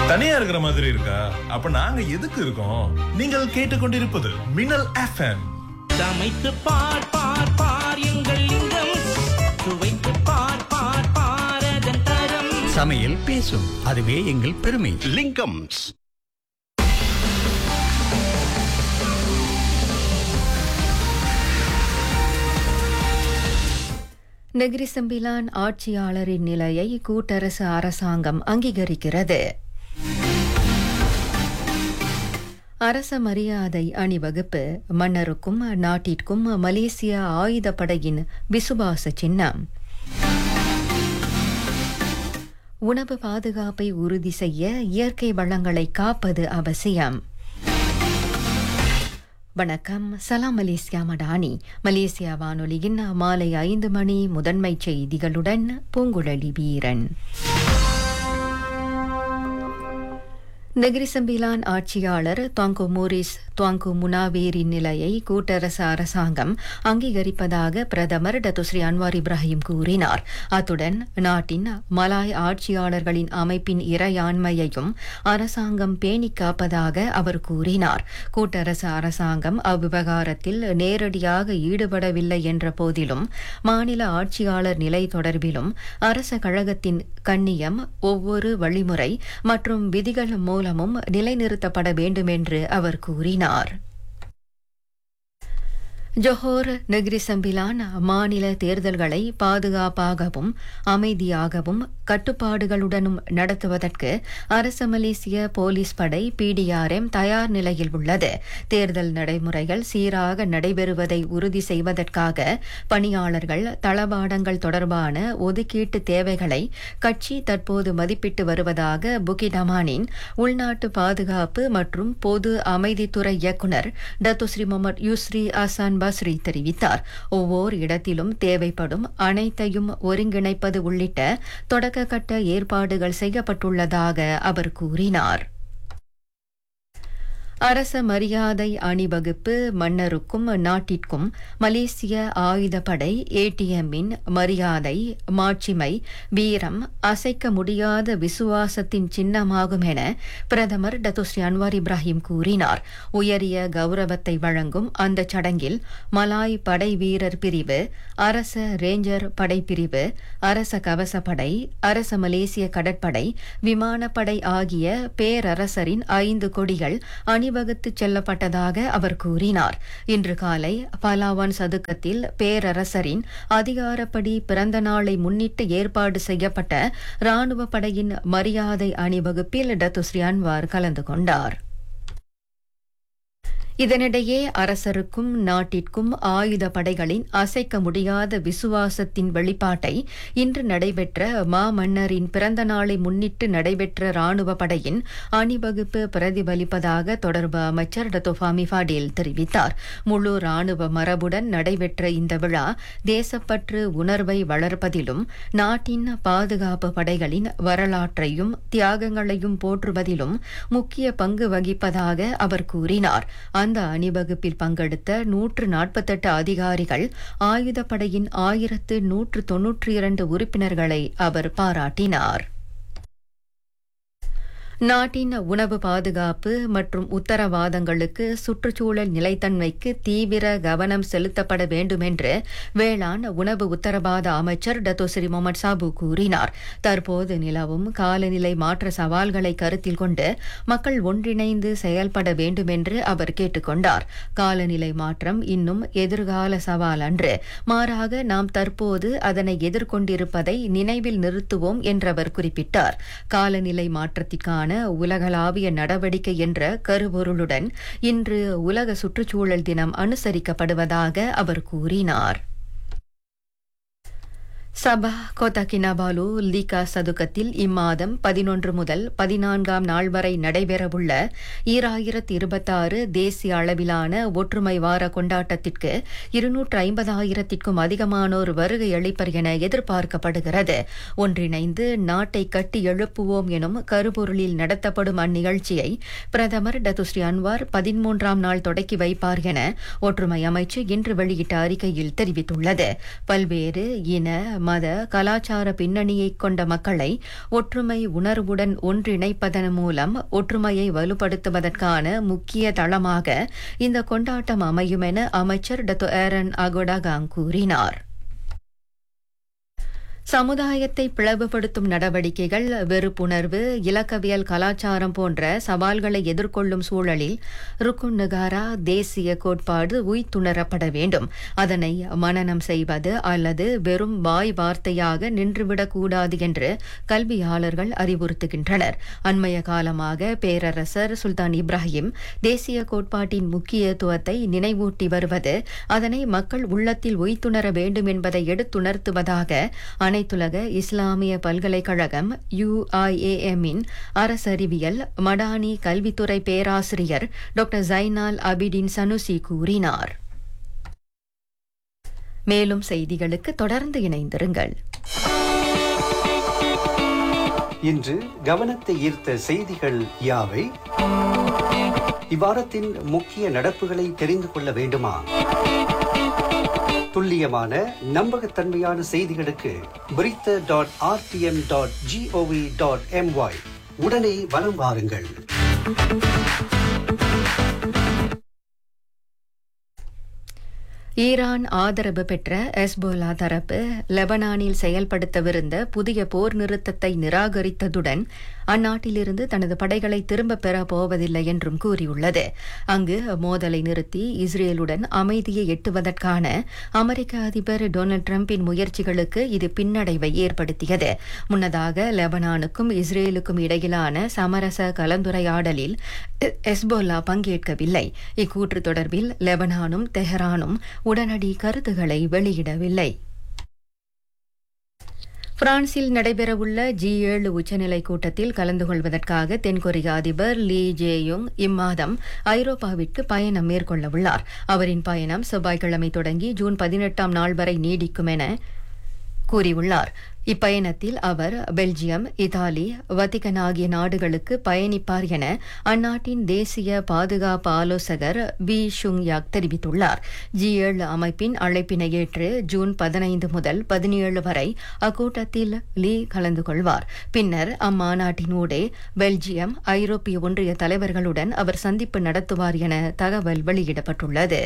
தனியா இருக்கிற மாதிரி இருக்கா அப்ப நாங்க எதுக்கு இருக்கோம் நீங்கள் கேட்டுக்கொண்டிருப்பது மின்னல் எஃப்எம் சமைத்து பார் பார் பார் எங்கள் லிங்கம் சுவைத்து பார் பார் பாரதன் தரம் சமையல் பேசும் அதுவே எங்கள் பெருமை லிங்கம்ஸ் நெகிரி செம்பிலான் ஆட்சியாளரின் நிலையை கூட்டரசு அரசாங்கம் அங்கீகரிக்கிறது அரச மரியாதை அணிவகுப்பு மன்னருக்கும் நாட்டிற்கும் மலேசிய ஆயுதப்படையின் விசுவாச சின்னம் உணவு பாதுகாப்பை உறுதி செய்ய இயற்கை வளங்களை காப்பது அவசியம் வணக்கம் சலாம் மலேசியா மடானி மலேசியா வானொலியின் மாலை ஐந்து மணி முதன்மை செய்திகளுடன் பூங்குழலி வீரன் நெகிரி சம்பிலான் ஆட்சியாளர் துவாங்கு மோரிஸ் துவாங்கு முனாவேரின் நிலையை கூட்டரசு அரசாங்கம் அங்கீகரிப்பதாக பிரதமர் டத்துஸ்ரீ அன்வார் இப்ராஹிம் கூறினார் அத்துடன் நாட்டின் மலாய் ஆட்சியாளர்களின் அமைப்பின் இறையாண்மையையும் அரசாங்கம் பேணிக் காப்பதாக அவர் கூறினார் கூட்டரசு அரசாங்கம் அவ்விவகாரத்தில் நேரடியாக ஈடுபடவில்லை என்ற போதிலும் மாநில ஆட்சியாளர் நிலை தொடர்பிலும் அரச கழகத்தின் கண்ணியம் ஒவ்வொரு வழிமுறை மற்றும் விதிகள் மூலமும் நிலைநிறுத்தப்பட வேண்டும் என்று அவர் கூறினார் ஜொஹோர் நெகிரி சம்பிலான் மாநில தேர்தல்களை பாதுகாப்பாகவும் அமைதியாகவும் கட்டுப்பாடுகளுடனும் நடத்துவதற்கு அரச மலேசிய போலீஸ் படை பிடிஆர்எம் தயார் நிலையில் உள்ளது தேர்தல் நடைமுறைகள் சீராக நடைபெறுவதை உறுதி செய்வதற்காக பணியாளர்கள் தளபாடங்கள் தொடர்பான ஒதுக்கீட்டு தேவைகளை கட்சி தற்போது மதிப்பிட்டு வருவதாக புகிடமானின் உள்நாட்டு பாதுகாப்பு மற்றும் பொது அமைதித்துறை இயக்குநர் டத்துஸ்ரீ முகமது யூஸ்ரி அசான் பஸ்ரி தெரிவித்தார் ஒவ்வொரு இடத்திலும் தேவைப்படும் அனைத்தையும் ஒருங்கிணைப்பது உள்ளிட்ட தொடக்க கட்ட ஏற்பாடுகள் செய்யப்பட்டுள்ளதாக அவர் கூறினார் அரச மரியாதை அணிவகுப்பு மன்னருக்கும் நாட்டிற்கும் மலேசிய ஆயுதப்படை ஏடிஎம்மின் மரியாதை மாட்சிமை வீரம் அசைக்க முடியாத விசுவாசத்தின் சின்னமாகும் என பிரதமர் டத்துஸ்ரீ அன்வார் இப்ராஹிம் கூறினார் உயரிய கௌரவத்தை வழங்கும் அந்த சடங்கில் மலாய் படை வீரர் பிரிவு அரச ரேஞ்சர் படைப்பிரிவு அரச கவசப்படை அரச மலேசிய கடற்படை விமானப்படை ஆகிய பேரரசரின் ஐந்து கொடிகள் அணிவகுத்துச் செல்லப்பட்டதாக அவர் கூறினார் இன்று காலை பலாவான் சதுக்கத்தில் பேரரசரின் அதிகாரப்படி பிறந்த நாளை முன்னிட்டு ஏற்பாடு செய்யப்பட்ட ராணுவ படையின் மரியாதை அணிவகுப்பில் டத்துஸ்ரீ அன்வார் கலந்து கொண்டார் இதனிடையே அரசருக்கும் நாட்டிற்கும் ஆயுத படைகளின் அசைக்க முடியாத விசுவாசத்தின் வெளிப்பாட்டை இன்று நடைபெற்ற மாமன்னரின் பிறந்த நாளை முன்னிட்டு நடைபெற்ற ராணுவ படையின் அணிவகுப்பு பிரதிபலிப்பதாக தொடர்பு அமைச்சர் டத்தோஃபாமி ஃபாடேல் தெரிவித்தார் முழு ராணுவ மரபுடன் நடைபெற்ற இந்த விழா தேசப்பற்று உணர்வை வளர்ப்பதிலும் நாட்டின் பாதுகாப்பு படைகளின் வரலாற்றையும் தியாகங்களையும் போற்றுவதிலும் முக்கிய பங்கு வகிப்பதாக அவர் கூறினார் அந்த அணிவகுப்பில் பங்கெடுத்த நூற்று நாற்பத்தெட்டு அதிகாரிகள் ஆயுதப்படையின் ஆயிரத்து நூற்று தொன்னூற்றி இரண்டு உறுப்பினர்களை அவர் பாராட்டினார் நாட்டின் உணவு பாதுகாப்பு மற்றும் உத்தரவாதங்களுக்கு சுற்றுச்சூழல் நிலைத்தன்மைக்கு தீவிர கவனம் செலுத்தப்பட வேண்டும் என்று வேளாண் உணவு உத்தரவாத அமைச்சர் டத்தோசிரி முகமது சாபு கூறினார் தற்போது நிலவும் காலநிலை மாற்ற சவால்களை கருத்தில் கொண்டு மக்கள் ஒன்றிணைந்து செயல்பட வேண்டும் என்று அவர் கேட்டுக்கொண்டார் காலநிலை மாற்றம் இன்னும் எதிர்கால சவால் அன்று மாறாக நாம் தற்போது அதனை எதிர்கொண்டிருப்பதை நினைவில் நிறுத்துவோம் என்றவர் குறிப்பிட்டார் காலநிலை மாற்றத்திற்கான உலகளாவிய நடவடிக்கை என்ற கருபொருளுடன் இன்று உலக சுற்றுச்சூழல் தினம் அனுசரிக்கப்படுவதாக அவர் கூறினார் சபா கோத்தா கினாபாலு லீகா சதுக்கத்தில் இம்மாதம் பதினொன்று முதல் பதினான்காம் நாள் வரை நடைபெறவுள்ள ஈராயிரத்து இருபத்தாறு தேசிய அளவிலான ஒற்றுமை வார கொண்டாட்டத்திற்கு இருநூற்று ஐம்பதாயிரத்திற்கும் அதிகமானோர் வருகை அளிப்பர் என எதிர்பார்க்கப்படுகிறது ஒன்றிணைந்து நாட்டை கட்டி எழுப்புவோம் எனும் கருப்பொருளில் நடத்தப்படும் அந்நிகழ்ச்சியை பிரதமர் டத்துஸ்ரீ அன்வார் பதிமூன்றாம் நாள் தொடக்கி வைப்பார் என ஒற்றுமை அமைச்சு இன்று வெளியிட்ட அறிக்கையில் தெரிவித்துள்ளது பல்வேறு இன மத கலாச்சார பின்னணியைக் கொண்ட மக்களை ஒற்றுமை உணர்வுடன் ஒன்றிணைப்பதன் மூலம் ஒற்றுமையை வலுப்படுத்துவதற்கான முக்கிய தளமாக இந்த கொண்டாட்டம் அமையும் என அமைச்சர் டத்து ஏரன் அகோடாகாங் கூறினார் சமுதாயத்தை பிளவுபடுத்தும் நடவடிக்கைகள் வெறுப்புணர்வு இலக்கவியல் கலாச்சாரம் போன்ற சவால்களை எதிர்கொள்ளும் சூழலில் ருக்குன் நகாரா தேசிய கோட்பாடு உய்த்துணரப்பட வேண்டும் அதனை மனனம் செய்வது அல்லது வெறும் வாய் வார்த்தையாக நின்றுவிடக்கூடாது என்று கல்வியாளர்கள் அறிவுறுத்துகின்றனர் அண்மைய காலமாக பேரரசர் சுல்தான் இப்ராஹிம் தேசிய கோட்பாட்டின் முக்கியத்துவத்தை நினைவூட்டி வருவது அதனை மக்கள் உள்ளத்தில் உய்த்துணர வேண்டும் என்பதை எடுத்துணர்த்துவதாக அனைத்துலக இஸ்லாமிய பல்கலைக்கழகம் யுஐஏஎம்மின் அரசறிவியல் மடானி கல்வித்துறை பேராசிரியர் டாக்டர் ஜைனால் அபிடின் சனுசி கூறினார் மேலும் செய்திகளுக்கு தொடர்ந்து இணைந்திருங்கள் இன்று கவனத்தை ஈர்த்த செய்திகள் யாவை இவ்வாரத்தின் முக்கிய நடப்புகளை தெரிந்து கொள்ள வேண்டுமா துல்லியமான நம்பகத்தன்மையான செய்திகளுக்கு பிரித்த dot RTM dot GOV dot MY உடனே வலம் வாருங்கள் ஈரான் ஆதரவு பெற்ற எஸ்போலா தரப்பு லெபனானில் செயல்படுத்தவிருந்த புதிய போர் நிறுத்தத்தை நிராகரித்ததுடன் அந்நாட்டிலிருந்து தனது படைகளை திரும்பப் பெறப் போவதில்லை என்றும் கூறியுள்ளது அங்கு மோதலை நிறுத்தி இஸ்ரேலுடன் அமைதியை எட்டுவதற்கான அமெரிக்க அதிபர் டொனால்டு டிரம்பின் முயற்சிகளுக்கு இது பின்னடைவை ஏற்படுத்தியது முன்னதாக லெபனானுக்கும் இஸ்ரேலுக்கும் இடையிலான சமரச கலந்துரையாடலில் எஸ்போலா பங்கேற்கவில்லை இக்கூற்று தொடர்பில் லெபனானும் தெஹரானும் உடனடி கருத்துக்களை வெளியிடவில்லை பிரான்சில் நடைபெறவுள்ள ஜி ஏழு உச்சநிலை கூட்டத்தில் கலந்து கொள்வதற்காக தென்கொரிய அதிபர் லீ ஜேயுங் இம்மாதம் ஐரோப்பாவிற்கு பயணம் மேற்கொள்ளவுள்ளார் அவரின் பயணம் செவ்வாய்க்கிழமை தொடங்கி ஜூன் பதினெட்டாம் நாள் வரை நீடிக்கும் என கூறியுள்ளார் இப்பயணத்தில் அவர் பெல்ஜியம் இத்தாலி வத்திகன் ஆகிய நாடுகளுக்கு பயணிப்பார் என அந்நாட்டின் தேசிய பாதுகாப்பு ஆலோசகர் வி ஷுங் யாக் தெரிவித்துள்ளார் ஜி ஏழு அமைப்பின் அழைப்பினை ஏற்று ஜூன் பதினைந்து முதல் பதினேழு வரை அக்கூட்டத்தில் லீ கலந்து கொள்வார் பின்னர் அம்மாநாட்டின் ஊடே பெல்ஜியம் ஐரோப்பிய ஒன்றிய தலைவர்களுடன் அவர் சந்திப்பு நடத்துவார் என தகவல் வெளியிடப்பட்டுள்ளது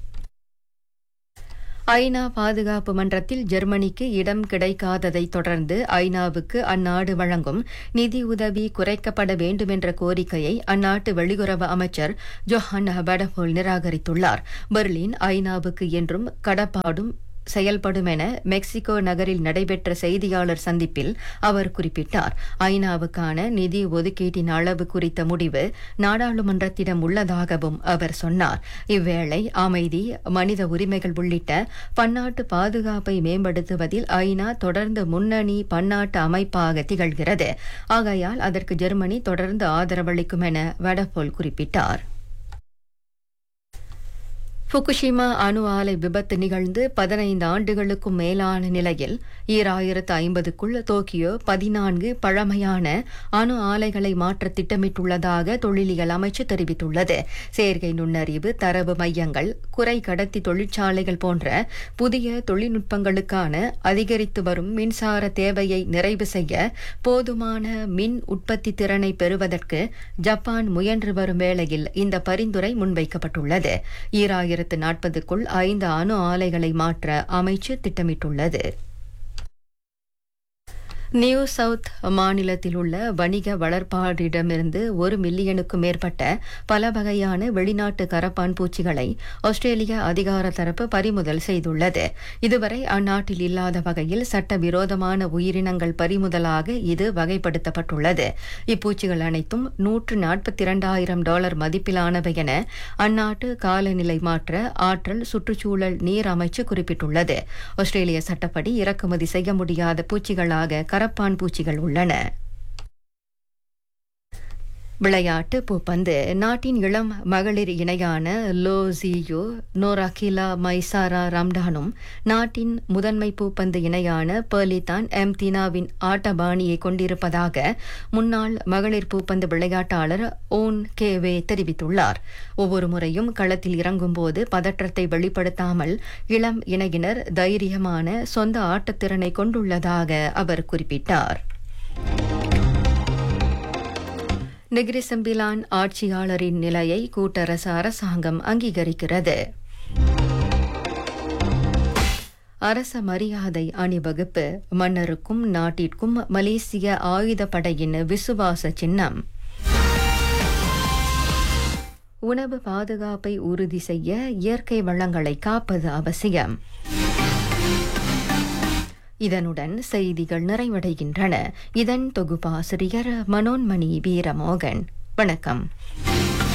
ஐநா பாதுகாப்பு மன்றத்தில் ஜெர்மனிக்கு இடம் கிடைக்காததை தொடர்ந்து ஐநாவுக்கு அந்நாடு வழங்கும் நிதி உதவி குறைக்கப்பட வேண்டும் என்ற கோரிக்கையை அந்நாட்டு வெளியுறவு அமைச்சர் ஜொஹான் படபோல் நிராகரித்துள்ளார் பெர்லின் ஐநாவுக்கு என்றும் கடப்பாடும் செயல்படும் என மெக்சிகோ நகரில் நடைபெற்ற செய்தியாளர் சந்திப்பில் அவர் குறிப்பிட்டார் ஐநாவுக்கான நிதி ஒதுக்கீட்டின் அளவு குறித்த முடிவு நாடாளுமன்றத்திடம் உள்ளதாகவும் அவர் சொன்னார் இவ்வேளை அமைதி மனித உரிமைகள் உள்ளிட்ட பன்னாட்டு பாதுகாப்பை மேம்படுத்துவதில் ஐநா தொடர்ந்து முன்னணி பன்னாட்டு அமைப்பாக திகழ்கிறது ஆகையால் அதற்கு ஜெர்மனி தொடர்ந்து ஆதரவளிக்கும் என வடபோல் குறிப்பிட்டார் புகுஷிமா அணு ஆலை விபத்து நிகழ்ந்து பதினைந்து ஆண்டுகளுக்கும் மேலான நிலையில் ஈராயிரத்து ஐம்பதுக்குள் டோக்கியோ பதினான்கு பழமையான அணு ஆலைகளை மாற்ற திட்டமிட்டுள்ளதாக தொழிலியல் அமைச்சு தெரிவித்துள்ளது செயற்கை நுண்ணறிவு தரவு மையங்கள் குறை கடத்தி தொழிற்சாலைகள் போன்ற புதிய தொழில்நுட்பங்களுக்கான அதிகரித்து வரும் மின்சார தேவையை நிறைவு செய்ய போதுமான மின் உற்பத்தி திறனை பெறுவதற்கு ஜப்பான் முயன்று வரும் வேளையில் இந்த பரிந்துரை முன்வைக்கப்பட்டுள்ளது ஈராயிரத்து ஆயிரத்து நாற்பதுக்குள் ஐந்து அணு ஆலைகளை மாற்ற அமைச்சு திட்டமிட்டுள்ளது நியூ சவுத் மாநிலத்தில் உள்ள வணிக வளர்ப்பாடிடமிருந்து ஒரு மில்லியனுக்கும் மேற்பட்ட பல வகையான வெளிநாட்டு கரப்பான் பூச்சிகளை ஆஸ்திரேலிய அதிகார தரப்பு பறிமுதல் செய்துள்ளது இதுவரை அந்நாட்டில் இல்லாத வகையில் சட்டவிரோதமான உயிரினங்கள் பறிமுதலாக இது வகைப்படுத்தப்பட்டுள்ளது இப்பூச்சிகள் அனைத்தும் நூற்று நாற்பத்தி இரண்டாயிரம் டாலர் மதிப்பிலானவை என அந்நாட்டு காலநிலை மாற்ற ஆற்றல் சுற்றுச்சூழல் நீர் அமைச்சு குறிப்பிட்டுள்ளது ஆஸ்திரேலிய சட்டப்படி இறக்குமதி செய்ய முடியாத பூச்சிகளாக கரப்பான் பூச்சிகள் உள்ளன விளையாட்டு பூப்பந்து நாட்டின் இளம் மகளிர் இணையான லோ ஜியோ நோராகிலா மைசாரா ராம்டானும் நாட்டின் முதன்மை பூப்பந்து இணையான பெர்லிதான் எம் தீனாவின் ஆட்டபாணியை கொண்டிருப்பதாக முன்னாள் மகளிர் பூப்பந்து விளையாட்டாளர் ஓன் கேவே தெரிவித்துள்ளார் ஒவ்வொரு முறையும் களத்தில் இறங்கும்போது பதற்றத்தை வெளிப்படுத்தாமல் இளம் இணையினர் தைரியமான சொந்த ஆட்டத்திறனை கொண்டுள்ளதாக அவர் குறிப்பிட்டார் நெகிரி செம்பிலான் ஆட்சியாளரின் நிலையை கூட்டரசு அரசாங்கம் அங்கீகரிக்கிறது அரச மரியாதை அணிவகுப்பு மன்னருக்கும் நாட்டிற்கும் மலேசிய ஆயுதப்படையின் விசுவாச சின்னம் உணவு பாதுகாப்பை உறுதி செய்ய இயற்கை வளங்களை காப்பது அவசியம் இதனுடன் செய்திகள் நிறைவடைகின்றன இதன் தொகுப்பாசிரியர் மனோன்மணி வீரமோகன் வணக்கம்